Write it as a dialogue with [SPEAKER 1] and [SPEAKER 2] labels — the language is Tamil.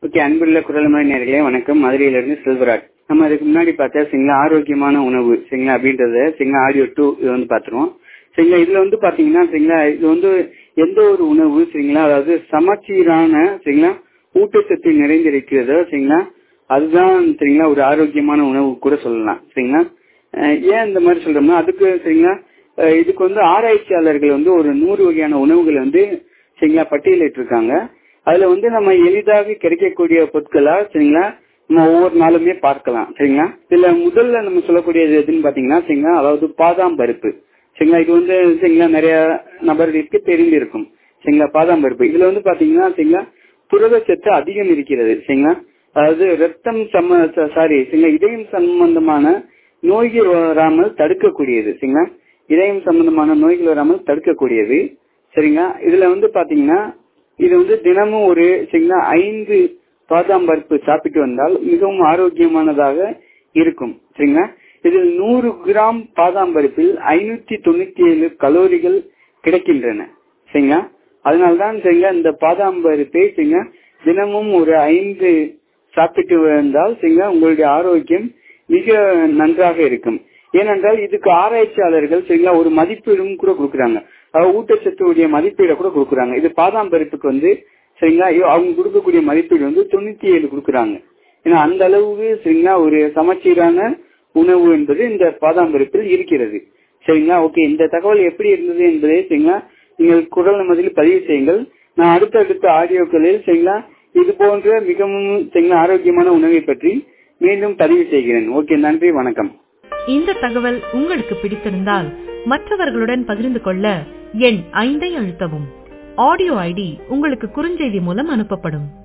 [SPEAKER 1] ஓகே அன்புள்ள குரல்மொழி நேர்களே வணக்கம் மதுரையிலிருந்து செல்வராஜ் நம்ம அதுக்கு முன்னாடி பார்த்தா சரிங்களா ஆரோக்கியமான உணவு சரிங்களா அப்படின்றத சரிங்களா ஆடியோ டூ இது வந்து பார்த்துருவோம் சரிங்களா இதுல வந்து பாத்தீங்கன்னா சரிங்களா இது வந்து எந்த ஒரு உணவு சரிங்களா அதாவது சமச்சீரான சரிங்களா ஊட்டச்சத்து நிறைந்திருக்கிறதோ சரிங்களா அதுதான் சரிங்களா ஒரு ஆரோக்கியமான உணவு கூட சொல்லலாம் சரிங்களா அஹ் ஏன் இந்த மாதிரி சொல்றோம்னா அதுக்கு சரிங்களா அஹ் இதுக்கு வந்து ஆராய்ச்சியாளர்கள் வந்து ஒரு நூறு வகையான உணவுகளை வந்து சரிங்களா பட்டியலிட்டு இருக்காங்க அதுல வந்து நம்ம எளிதாக கிடைக்கக்கூடிய பொருட்களா சரிங்களா நம்ம ஒவ்வொரு நாளுமே பார்க்கலாம் சரிங்களா இதுல முதல்ல நம்ம சொல்லக்கூடியது எதுன்னு பாத்தீங்கன்னா சரிங்களா அதாவது பாதாம் பருப்பு சரிங்களா இது வந்து சரிங்களா நிறைய நபர்களுக்கு தெரிந்திருக்கும் சரிங்களா பாதாம் பருப்பு இதுல வந்து பாத்தீங்கன்னா சரிங்களா புரதச்சத்து அதிகம் இருக்கிறது சரிங்களா அதாவது ரத்தம் சம்ம சாரி சரிங்களா இதயம் சம்பந்தமான நோய்கள் வராமல் தடுக்கக்கூடியது சரிங்களா இதயம் சம்பந்தமான நோய்கள் வராமல் தடுக்கக்கூடியது சரிங்களா இதுல வந்து பாத்தீங்கன்னா இது வந்து தினமும் ஒரு சரிங்களா ஐந்து பாதாம் பருப்பு சாப்பிட்டு வந்தால் மிகவும் ஆரோக்கியமானதாக இருக்கும் சரிங்களா இதில் நூறு கிராம் பாதாம் பருப்பில் ஐநூத்தி தொண்ணூத்தி ஏழு கலோரிகள் கிடைக்கின்றன சரிங்களா அதனால்தான் சரிங்களா இந்த பாதாம் பருப்பை சரிங்களா தினமும் ஒரு ஐந்து சாப்பிட்டு வந்தால் சரிங்களா உங்களுடைய ஆரோக்கியம் மிக நன்றாக இருக்கும் ஏனென்றால் இதுக்கு ஆராய்ச்சியாளர்கள் சரிங்களா ஒரு மதிப்பீடும் கூட கொடுக்குறாங்க அதாவது ஊட்டச்சத்துடைய மதிப்பீடை கூட கொடுக்குறாங்க இது பாதாம் பருப்புக்கு வந்து சரிங்களா அவங்க கொடுக்கக்கூடிய மதிப்பீடு வந்து தொண்ணூத்தி ஏழு கொடுக்குறாங்க ஏன்னா அந்த அளவுக்கு சரிங்களா ஒரு சமச்சீரான உணவு என்பது இந்த பாதாம் பருப்பில் இருக்கிறது சரிங்களா ஓகே இந்த தகவல் எப்படி இருந்தது என்பதை சரிங்களா நீங்கள் குரல் நமதில் பதிவு செய்யுங்கள் நான் அடுத்தடுத்த ஆடியோக்களில் சரிங்களா இது போன்ற மிகவும் சரிங்களா ஆரோக்கியமான உணவை பற்றி மீண்டும் பதிவு செய்கிறேன் ஓகே நன்றி வணக்கம்
[SPEAKER 2] இந்த தகவல் உங்களுக்கு பிடித்திருந்தால் மற்றவர்களுடன் பகிர்ந்து கொள்ள எண் ஐந்தை அழுத்தவும் ஆடியோ ஐடி உங்களுக்கு குறுஞ்செய்தி மூலம் அனுப்பப்படும்